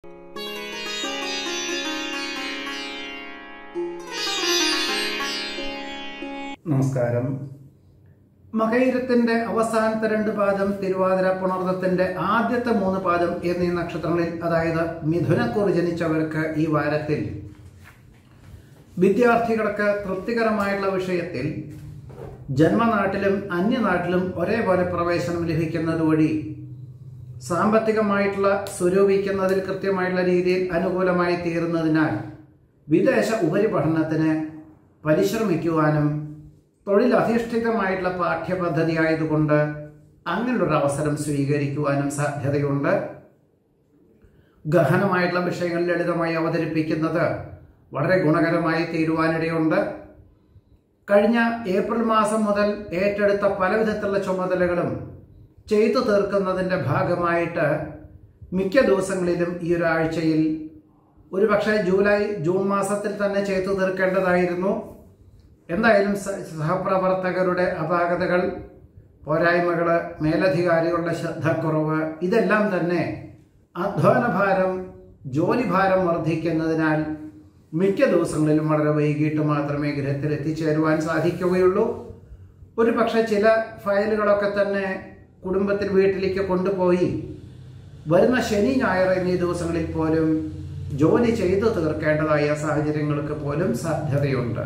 നമസ്കാരം മകയിരത്തിന്റെ അവസാനത്തെ രണ്ട് പാദം തിരുവാതിര പുണർദത്തിന്റെ ആദ്യത്തെ മൂന്ന് പാദം എന്നീ നക്ഷത്രങ്ങളിൽ അതായത് മിഥുനക്കൂറ് ജനിച്ചവർക്ക് ഈ വാരത്തിൽ വിദ്യാർത്ഥികൾക്ക് തൃപ്തികരമായുള്ള വിഷയത്തിൽ ജന്മനാട്ടിലും അന്യനാട്ടിലും ഒരേപോലെ പ്രവേശനം ലഭിക്കുന്നത് വഴി സാമ്പത്തികമായിട്ടുള്ള സ്വരൂപിക്കുന്നതിൽ കൃത്യമായിട്ടുള്ള രീതിയിൽ അനുകൂലമായി തീരുന്നതിനാൽ വിദേശ ഉപരിപഠനത്തിന് പരിശ്രമിക്കുവാനും തൊഴിലധിഷ്ഠിതമായിട്ടുള്ള പാഠ്യപദ്ധതി ആയതുകൊണ്ട് അങ്ങനെയൊരു അവസരം സ്വീകരിക്കുവാനും സാധ്യതയുണ്ട് ഗഹനമായിട്ടുള്ള വിഷയങ്ങൾ ലളിതമായി അവതരിപ്പിക്കുന്നത് വളരെ ഗുണകരമായി തീരുവാനിടയുണ്ട് കഴിഞ്ഞ ഏപ്രിൽ മാസം മുതൽ ഏറ്റെടുത്ത പലവിധത്തിലുള്ള ചുമതലകളും ചെയ്തു തീർക്കുന്നതിൻ്റെ ഭാഗമായിട്ട് മിക്ക ദിവസങ്ങളിലും ഈ ഒരാഴ്ചയിൽ ഒരുപക്ഷെ ജൂലൈ ജൂൺ മാസത്തിൽ തന്നെ ചെയ്തു തീർക്കേണ്ടതായിരുന്നു എന്തായാലും സ- സഹപ്രവർത്തകരുടെ അപാകതകൾ പോരായ്മകൾ മേലധികാരികളുടെ ശ്രദ്ധക്കുറവ് ഇതെല്ലാം തന്നെ അധ്വാനഭാരം ജോലിഭാരം വർദ്ധിക്കുന്നതിനാൽ മിക്ക ദിവസങ്ങളിലും വളരെ വൈകിട്ട് മാത്രമേ ഗൃഹത്തിൽ എത്തിച്ചേരുവാൻ സാധിക്കുകയുള്ളൂ ഒരു പക്ഷേ ചില ഫയലുകളൊക്കെ തന്നെ കുടുംബത്തിൽ വീട്ടിലേക്ക് കൊണ്ടുപോയി വരുന്ന ശനി ഞായർ എന്നീ ദിവസങ്ങളിൽ പോലും ജോലി ചെയ്തു തീർക്കേണ്ടതായ സാഹചര്യങ്ങൾക്ക് പോലും സാധ്യതയുണ്ട്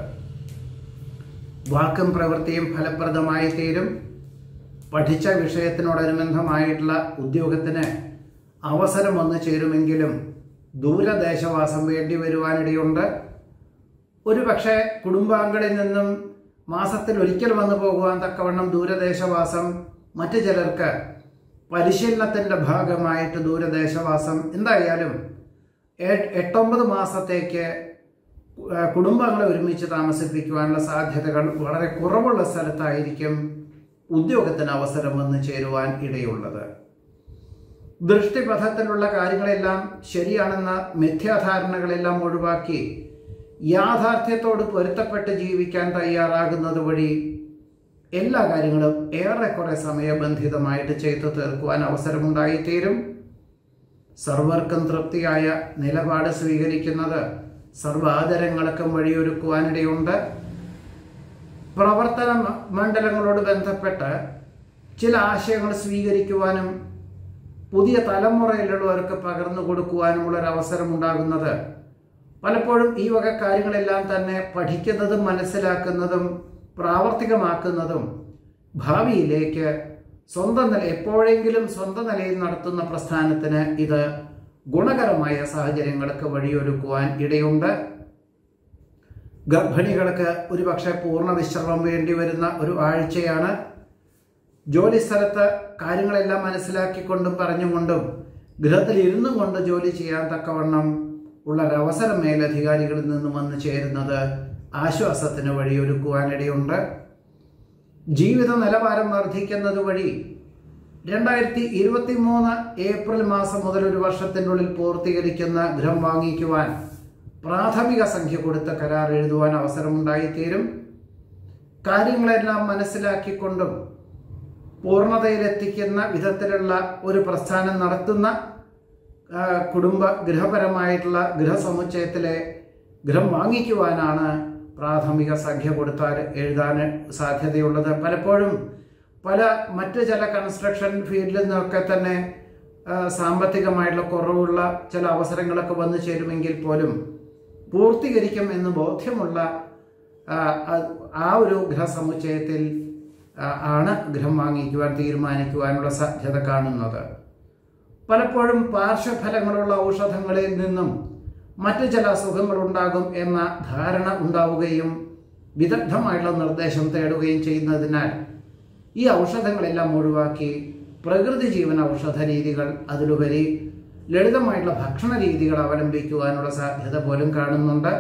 വാക്കും പ്രവൃത്തിയും ഫലപ്രദമായി തീരും പഠിച്ച വിഷയത്തിനോടനുബന്ധമായിട്ടുള്ള ഉദ്യോഗത്തിന് അവസരം വന്നു ചേരുമെങ്കിലും ദൂരദേശവാസം വേണ്ടി വരുവാനിടയുണ്ട് ഒരു പക്ഷേ കുടുംബാംഗങ്ങളിൽ നിന്നും മാസത്തിൽ ഒരിക്കൽ വന്നു പോകുവാൻ തക്കവണ്ണം ദൂരദേശവാസം മറ്റു ചിലർക്ക് പരിശീലനത്തിന്റെ ഭാഗമായിട്ട് ദൂരദേശവാസം എന്തായാലും എ- എട്ടൊമ്പത് മാസത്തേക്ക് ആ, കുടുംബങ്ങളെ ഒരുമിച്ച് താമസിപ്പിക്കുവാനുള്ള സാധ്യതകൾ വളരെ കുറവുള്ള സ്ഥലത്തായിരിക്കും ഉദ്യോഗത്തിന് അവസരം വന്നു ചേരുവാൻ ഇടയുള്ളത് ദൃഷ്ടിപഥത്തിലുള്ള കാര്യങ്ങളെല്ലാം ശരിയാണെന്ന മിഥ്യാധാരണകളെല്ലാം ഒഴിവാക്കി യാഥാർത്ഥ്യത്തോട് പൊരുത്തപ്പെട്ട് ജീവിക്കാൻ തയ്യാറാകുന്നത് വഴി എല്ലാ കാര്യങ്ങളും ഏറെക്കുറെ സമയബന്ധിതമായിട്ട് ചെയ്തു തീർക്കുവാൻ അവസരമുണ്ടായിത്തീരും സർവർക്കും തൃപ്തിയായ നിലപാട് സ്വീകരിക്കുന്നത് സർവാദരങ്ങൾക്കും വഴിയൊരുക്കുവാനിടയുണ്ട് പ്രവർത്തന മ- മണ്ഡലങ്ങളോട് ബന്ധപ്പെട്ട് ചില ആശയങ്ങൾ സ്വീകരിക്കുവാനും പുതിയ തലമുറയിലുള്ളവർക്ക് പകർന്നു കൊടുക്കുവാനുമുള്ള ഒരു അവസരം ഉണ്ടാകുന്നത് പലപ്പോഴും ഈ വക കാര്യങ്ങളെല്ലാം തന്നെ പഠിക്കുന്നതും മനസ്സിലാക്കുന്നതും പ്രാവർത്തികമാക്കുന്നതും ഭാവിയിലേക്ക് സ്വന്തം നില എപ്പോഴെങ്കിലും സ്വന്തം നിലയിൽ നടത്തുന്ന പ്രസ്ഥാനത്തിന് ഇത് ഗുണകരമായ സാഹചര്യങ്ങൾക്ക് വഴിയൊരുക്കുവാൻ ഇടയുണ്ട് ഗർഭിണികൾക്ക് ഒരുപക്ഷെ പൂർണ്ണ വിശ്രമം വേണ്ടി വരുന്ന ഒരു ആഴ്ചയാണ് ജോലി സ്ഥലത്ത് കാര്യങ്ങളെല്ലാം മനസ്സിലാക്കിക്കൊണ്ടും പറഞ്ഞുകൊണ്ടും ഗൃഹത്തിൽ ഇരുന്നും കൊണ്ട് ജോലി ചെയ്യാൻ തക്കവണ്ണം ഉള്ള ഒരവസരം മേലധികാരികളിൽ നിന്ന് വന്നു ചേരുന്നത് ആശ്വാസത്തിന് വഴിയൊരുക്കുവാനിടയുണ്ട് ജീവിത നിലവാരം വർദ്ധിക്കുന്നത് വഴി രണ്ടായിരത്തി ഇരുപത്തി മൂന്ന് ഏപ്രിൽ മാസം മുതൽ ഒരു വർഷത്തിനുള്ളിൽ പൂർത്തീകരിക്കുന്ന ഗൃഹം വാങ്ങിക്കുവാൻ പ്രാഥമിക സംഖ്യ കൊടുത്ത കരാർ എഴുതുവാൻ അവസരമുണ്ടായിത്തീരും കാര്യങ്ങളെല്ലാം മനസ്സിലാക്കിക്കൊണ്ടും പൂർണ്ണതയിലെത്തിക്കുന്ന വിധത്തിലുള്ള ഒരു പ്രസ്ഥാനം നടത്തുന്ന ആ, കുടുംബ ഗൃഹപരമായിട്ടുള്ള ഗൃഹസമുച്ചയത്തിലെ ഗൃഹം വാങ്ങിക്കുവാനാണ് പ്രാഥമിക സംഖ്യ കൊടുത്താൽ എഴുതാൻ സാധ്യതയുള്ളത് പലപ്പോഴും പല മറ്റ് ചില കൺസ്ട്രക്ഷൻ ഫീൽഡിൽ നിന്നൊക്കെ തന്നെ ആ, സാമ്പത്തികമായിട്ടുള്ള കുറവുള്ള ചില അവസരങ്ങളൊക്കെ വന്നു ചേരുമെങ്കിൽ പോലും പൂർത്തീകരിക്കും എന്ന് ബോധ്യമുള്ള ആ, ആ- ആ ഒരു ഗൃഹസമുച്ചയത്തിൽ ആ, ആണ് ഗൃഹം വാങ്ങിക്കുവാൻ തീരുമാനിക്കുവാനുള്ള സാധ്യത കാണുന്നത് പലപ്പോഴും പാർശ്വഫലങ്ങളുള്ള ഔഷധങ്ങളിൽ നിന്നും മറ്റു ചില അസുഖങ്ങൾ ഉണ്ടാകും എന്ന ധാരണ ഉണ്ടാവുകയും വിദഗ്ധമായുള്ള നിർദ്ദേശം തേടുകയും ചെയ്യുന്നതിനാൽ ഈ ഔഷധങ്ങളെല്ലാം ഒഴിവാക്കി പ്രകൃതി ജീവന ഔഷധ രീതികൾ അതിലുപരി ലളിതമായിട്ടുള്ള ഭക്ഷണ രീതികൾ അവലംബിക്കുവാനുള്ള സാധ്യത പോലും കാണുന്നുണ്ട്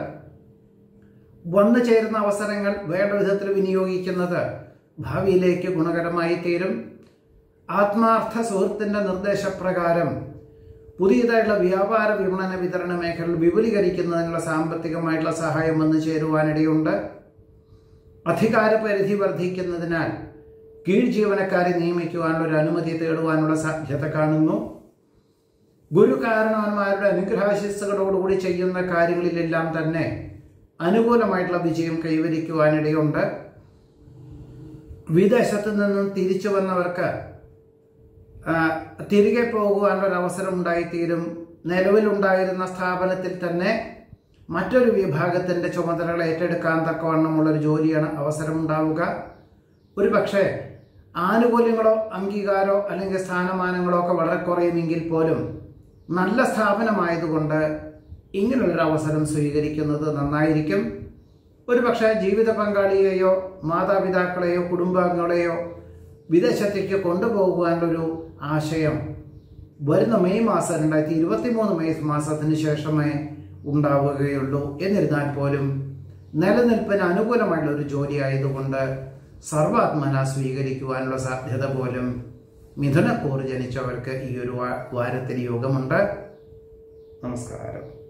വന്നു ചേരുന്ന അവസരങ്ങൾ വേണ്ട വിധത്തിൽ വിനിയോഗിക്കുന്നത് ഭാവിയിലേക്ക് ഗുണകരമായി തീരും ആത്മാർത്ഥ സുഹൃത്തിന്റെ നിർദ്ദേശപ്രകാരം പുതിയതായിട്ടുള്ള വ്യാപാര വിപണന വിതരണ മേഖലകൾ വിപുലീകരിക്കുന്നതിനുള്ള സാമ്പത്തികമായിട്ടുള്ള സഹായം വന്നു ചേരുവാനിടയുണ്ട് അധികാര പരിധി വർദ്ധിക്കുന്നതിനാൽ കീഴ് ജീവനക്കാരെ നിയമിക്കുവാനുള്ള ഒരു അനുമതി തേടുവാനുള്ള സാധ്യത കാണുന്നു ഗുരു കാരണവന്മാരുടെ അനുഗ്രഹാശിസ്സുകളോടുകൂടി ചെയ്യുന്ന കാര്യങ്ങളിലെല്ലാം തന്നെ അനുകൂലമായിട്ടുള്ള വിജയം കൈവരിക്കുവാനിടയുണ്ട് വിദേശത്ത് നിന്നും തിരിച്ചു വന്നവർക്ക് ആ, തിരികെ പോകുവാനുള്ള അവസരം ഉണ്ടായിത്തീരും നിലവിലുണ്ടായിരുന്ന സ്ഥാപനത്തിൽ തന്നെ മറ്റൊരു വിഭാഗത്തിന്റെ ചുമതലകൾ ഏറ്റെടുക്കാൻ തക്കവണ്ണമുള്ളൊരു ജോലിയാണ് അവസരമുണ്ടാവുക ഒരു പക്ഷേ ആനുകൂല്യങ്ങളോ അംഗീകാരോ അല്ലെങ്കിൽ സ്ഥാനമാനങ്ങളോ ഒക്കെ വളരെ കുറയുമെങ്കിൽ പോലും നല്ല സ്ഥാപനമായതുകൊണ്ട് ഇങ്ങനെയുള്ളൊരു അവസരം സ്വീകരിക്കുന്നത് നന്നായിരിക്കും ഒരുപക്ഷെ ജീവിത പങ്കാളിയെയോ മാതാപിതാക്കളെയോ കുടുംബാംഗങ്ങളെയോ വിദേശത്തേക്ക് കൊണ്ടുപോകുവാനുള്ളൊരു ആശയം വരുന്ന മെയ് മാസം രണ്ടായിരത്തി ഇരുപത്തി മൂന്ന് മെയ് മാസത്തിന് ശേഷമേ ഉണ്ടാവുകയുള്ളൂ എന്നിരുന്നാൽ പോലും നിലനിൽപ്പിന് അനുകൂലമായിട്ടുള്ള ഒരു ജോലി ആയതുകൊണ്ട് സർവാത്മന സ്വീകരിക്കുവാനുള്ള സാധ്യത പോലും മിഥുനക്കൂർ ജനിച്ചവർക്ക് ഈ ഒരു വാ- വാരത്തിൽ യോഗമുണ്ട് നമസ്കാരം